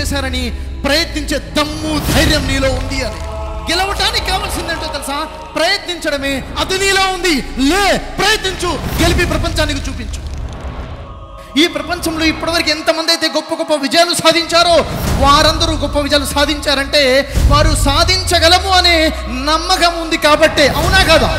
చేశారని ప్రయత్నించే దమ్ము ధైర్యం నీలో ఉంది అని గెలవటానికి కావాల్సిందేంటో తెలుసా ప్రయత్నించడమే అది నీలో ఉంది లే ప్రయత్నించు గెలిపి ప్రపంచానికి చూపించు ఈ ప్రపంచంలో ఇప్పటివరకు ఎంతమంది అయితే గొప్ప గొప్ప విజయాలు సాధించారో వారందరూ గొప్ప విజయాలు సాధించారంటే వారు సాధించగలము అనే నమ్మకం ఉంది కాబట్టే అవునా కదా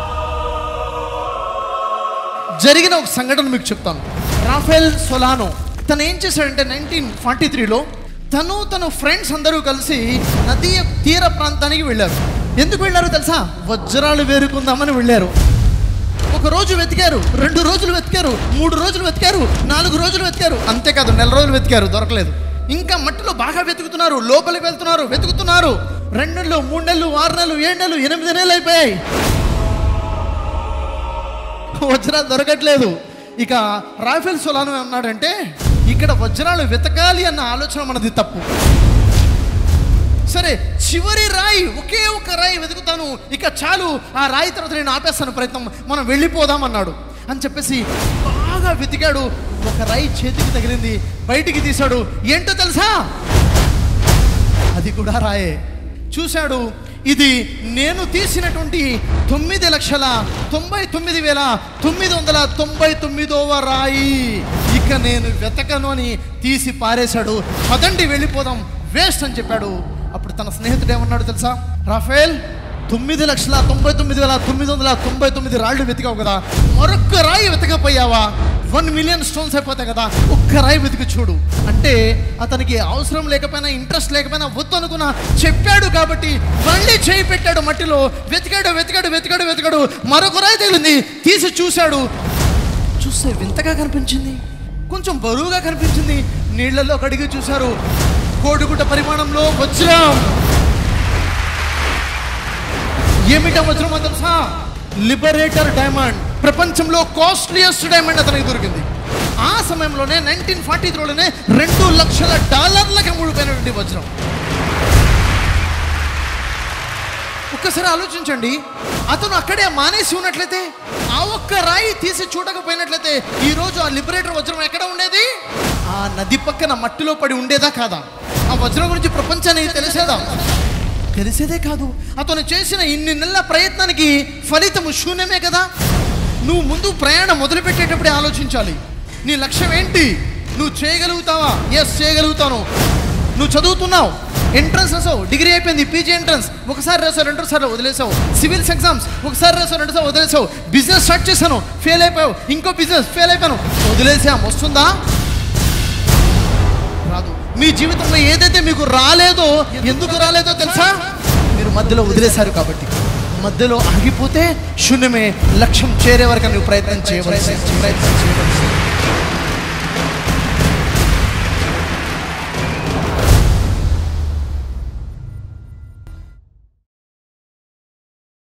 జరిగిన ఒక సంఘటన మీకు చెప్తాను రాఫెల్ సొలానో తను ఏం చేశాడంటే నైన్టీన్ ఫార్టీ త్రీలో తను తన ఫ్రెండ్స్ అందరూ కలిసి నదీ తీర ప్రాంతానికి వెళ్ళారు ఎందుకు వెళ్ళారో తెలుసా వజ్రాలు వేరుకుందామని వెళ్ళారు ఒక రోజు వెతికారు రెండు రోజులు వెతికారు మూడు రోజులు వెతికారు నాలుగు రోజులు వెతికారు అంతేకాదు నెల రోజులు వెతికారు దొరకలేదు ఇంకా మట్టిలో బాగా వెతుకుతున్నారు లోపలికి వెళ్తున్నారు వెతుకుతున్నారు రెండు నెలలు మూడు నెలలు ఆరు నెలలు ఏడు నెలలు ఎనిమిది నెలలు అయిపోయాయి వజ్రాలు దొరకట్లేదు ఇక రాఫెల్ సొలాను అన్నాడంటే ఇక్కడ వజ్రాలు వెతకాలి అన్న ఆలోచన మనది తప్పు సరే చివరి రాయి ఒకే ఒక రాయి వెతుకుతాను ఇక చాలు ఆ రాయి తర్వాత నేను ఆపేస్తాను ప్రయత్నం మనం వెళ్ళిపోదాం అన్నాడు అని చెప్పేసి బాగా వెతికాడు ఒక రాయి చేతికి తగిలింది బయటికి తీశాడు ఏంటో తెలుసా అది కూడా రాయే చూశాడు ఇది నేను తీసినటువంటి తొమ్మిది లక్షల తొంభై తొమ్మిది వేల తొమ్మిది వందల తొంభై తొమ్మిదవ రాయి ఇక నేను వెతకను అని తీసి పారేశాడు పదండి వెళ్ళిపోదాం వేస్ట్ అని చెప్పాడు అప్పుడు తన స్నేహితుడు ఏమన్నాడు తెలుసా రాఫేల్ తొమ్మిది లక్షల తొంభై తొమ్మిది వేల తొమ్మిది వందల తొంభై తొమ్మిది రాళ్ళు వెతికావు కదా మరొక్క రాయి వెతకపోయావా వన్ మిలియన్ స్టోన్స్ అయిపోతాయి కదా ఒక్క రాయి వెతికి చూడు అంటే అతనికి అవసరం లేకపోయినా ఇంట్రెస్ట్ లేకపోయినా వద్దు అనుకున్నా చెప్పాడు కాబట్టి మళ్ళీ చేయి పెట్టాడు మట్టిలో వెతికాడు వెతికాడు వెతికాడు వెతికాడు మరొక రాయి తగిలింది తీసి చూశాడు చూస్తే వింతగా కనిపించింది కొంచెం బరువుగా కనిపించింది నీళ్లలో కడిగి చూశారు కోడిగుడ్డ పరిమాణంలో వజ్రం ఏమిట వజ్రం అని తెలుసా లిబరేటర్ డైమండ్ ప్రపంచంలో కాస్ట్లియస్ట్ డైమండ్ అతనికి దొరికింది ఆ సమయంలోనే నైన్టీన్ ఫార్టీ త్రీలోనే రెండు లక్షల డాలర్లకు అమ్ముడుపోయినటువంటి వజ్రం ఒక్కసారి ఆలోచించండి అతను అక్కడే మానేసి ఉన్నట్లయితే ఆ ఒక్క రాయి తీసి చూడకపోయినట్లయితే ఈ రోజు ఆ లిబరేటర్ వజ్రం ఎక్కడ ఉండేది ఆ నది పక్కన మట్టిలో పడి ఉండేదా కాదా ఆ వజ్రం గురించి ప్రపంచానికి తెలిసేదా తెలిసేదే కాదు అతను చేసిన ఇన్ని నెలల ప్రయత్నానికి ఫలితము శూన్యమే కదా నువ్వు ముందు ప్రయాణం మొదలుపెట్టేటప్పుడే ఆలోచించాలి నీ లక్ష్యం ఏంటి నువ్వు చేయగలుగుతావా ఎస్ చేయగలుగుతాను నువ్వు చదువుతున్నావు ఎంట్రన్స్ రాసావు డిగ్రీ అయిపోయింది పీజీ ఎంట్రన్స్ ఒకసారి రాసావు రెండు సార్లు వదిలేసావు సివిల్స్ ఎగ్జామ్స్ ఒకసారి రాసావు రెండు సార్లు వదిలేసావు బిజినెస్ స్టార్ట్ చేశాను ఫెయిల్ అయిపోయావు ఇంకో బిజినెస్ ఫెయిల్ అయిపోయాను వదిలేసాం వస్తుందా రాదు మీ జీవితంలో ఏదైతే మీకు రాలేదో ఎందుకు రాలేదో తెలుసా మీరు మధ్యలో వదిలేశారు కాబట్టి మధ్యలో ఆగిపోతే శూన్యమే లక్ష్యం చేరే వరకు నువ్వు ప్రయత్నం చేయవలసి ప్రయత్నం చేయవలసి